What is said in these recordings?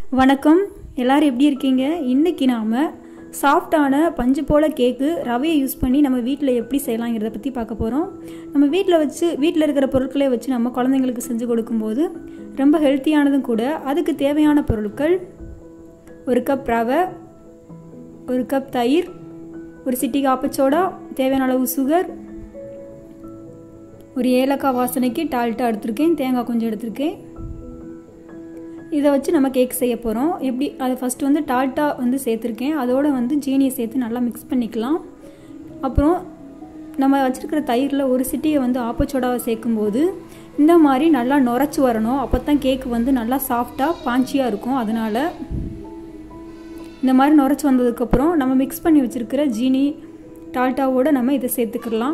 வணக்கம் எல்லாரும் எப்படி இருக்கீங்க இன்னைக்கு நாம் சாஃப்டான பஞ்சு போல கேக்கு ரவையை யூஸ் பண்ணி நம்ம வீட்டில் எப்படி செய்யலாங்கிறத பற்றி பார்க்க போகிறோம் நம்ம வீட்டில் வச்சு வீட்டில் இருக்கிற பொருட்களே வச்சு நம்ம குழந்தைங்களுக்கு செஞ்சு கொடுக்கும்போது ரொம்ப ஹெல்த்தியானதும் கூட அதுக்கு தேவையான பொருட்கள் ஒரு கப் ரவை ஒரு கப் தயிர் ஒரு சிட்டி காப்பச்சோடா தேவையான அளவு சுகர் ஒரு ஏலக்காய் வாசனைக்கு டால்ட்டா எடுத்திருக்கேன் தேங்காய் கொஞ்சம் எடுத்திருக்கேன் இதை வச்சு நம்ம கேக் செய்ய போகிறோம் எப்படி அது ஃபஸ்ட்டு வந்து டால்ட்டா வந்து சேர்த்துருக்கேன் அதோடு வந்து ஜீனியை சேர்த்து நல்லா மிக்ஸ் பண்ணிக்கலாம் அப்புறம் நம்ம வச்சுருக்கிற தயிரில் ஒரு சிட்டியை வந்து ஆப்பச்சோடாவை சேர்க்கும்போது இந்த மாதிரி நல்லா நுரைச்சி வரணும் அப்போ தான் கேக் வந்து நல்லா சாஃப்டாக பாஞ்சியாக இருக்கும் அதனால் இந்த மாதிரி நுரைச்சி வந்ததுக்கப்புறம் நம்ம மிக்ஸ் பண்ணி வச்சுருக்கிற ஜீனி டால்ட்டாவோடு நம்ம இதை சேர்த்துக்கலாம்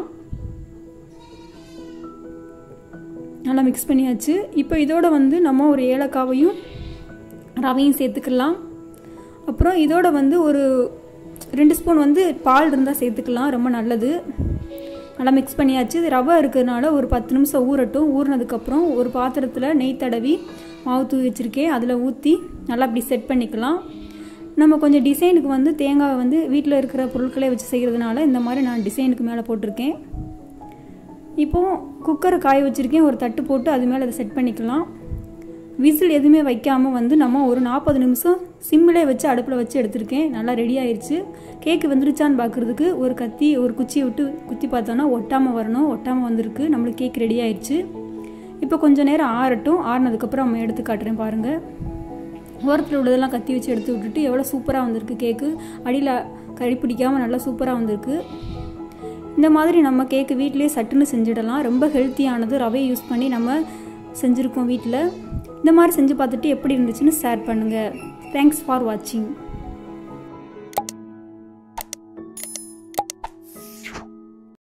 நல்லா மிக்ஸ் பண்ணியாச்சு இப்போ இதோட வந்து நம்ம ஒரு ஏலக்காவையும் ரவையும் சேர்த்துக்கலாம் அப்புறம் இதோட வந்து ஒரு ரெண்டு ஸ்பூன் வந்து பால் இருந்தால் சேர்த்துக்கலாம் ரொம்ப நல்லது நல்லா மிக்ஸ் பண்ணியாச்சு இது ரவை இருக்கிறதுனால ஒரு பத்து நிமிஷம் ஊறட்டும் ஊறினதுக்கப்புறம் ஒரு பாத்திரத்தில் நெய் தடவி மாவு தூவி வச்சுருக்கேன் அதில் ஊற்றி நல்லா அப்படி செட் பண்ணிக்கலாம் நம்ம கொஞ்சம் டிசைனுக்கு வந்து தேங்காய் வந்து வீட்டில் இருக்கிற பொருட்களே வச்சு செய்கிறதுனால இந்த மாதிரி நான் டிசைனுக்கு மேலே போட்டிருக்கேன் இப்போது குக்கரை காய வச்சுருக்கேன் ஒரு தட்டு போட்டு அது மேலே அதை செட் பண்ணிக்கலாம் விசில் எதுவுமே வைக்காமல் வந்து நம்ம ஒரு நாற்பது நிமிஷம் சிம்மிலே வச்சு அடுப்பில் வச்சு எடுத்திருக்கேன் நல்லா ரெடி ஆயிடுச்சு கேக்கு வந்துருச்சான்னு பார்க்குறதுக்கு ஒரு கத்தி ஒரு குச்சியை விட்டு குத்தி பார்த்தோன்னா ஒட்டாமல் வரணும் ஒட்டாமல் வந்திருக்கு நம்மளுக்கு கேக் ரெடி ஆயிடுச்சு இப்போ கொஞ்சம் நேரம் ஆறட்டும் ஆறினதுக்கப்புறம் நம்ம எடுத்து காட்டுறேன் பாருங்கள் ஓரத்தில் உள்ளதெல்லாம் கத்தி வச்சு எடுத்து விட்டுட்டு எவ்வளோ சூப்பராக வந்திருக்கு கேக்கு அடியில் கறி பிடிக்காமல் நல்லா சூப்பராக வந்திருக்கு இந்த மாதிரி நம்ம கேக்கு வீட்டிலே சட்டுன்னு செஞ்சிடலாம் ரொம்ப ஹெல்த்தியானது ரவையை யூஸ் பண்ணி நம்ம செஞ்சுருக்கோம் வீட்டில் இந்த மாதிரி செஞ்சு பார்த்துட்டு எப்படி இருந்துச்சுன்னு ஷேர் பண்ணுங்கள் தேங்க்ஸ் ஃபார் வாட்சிங்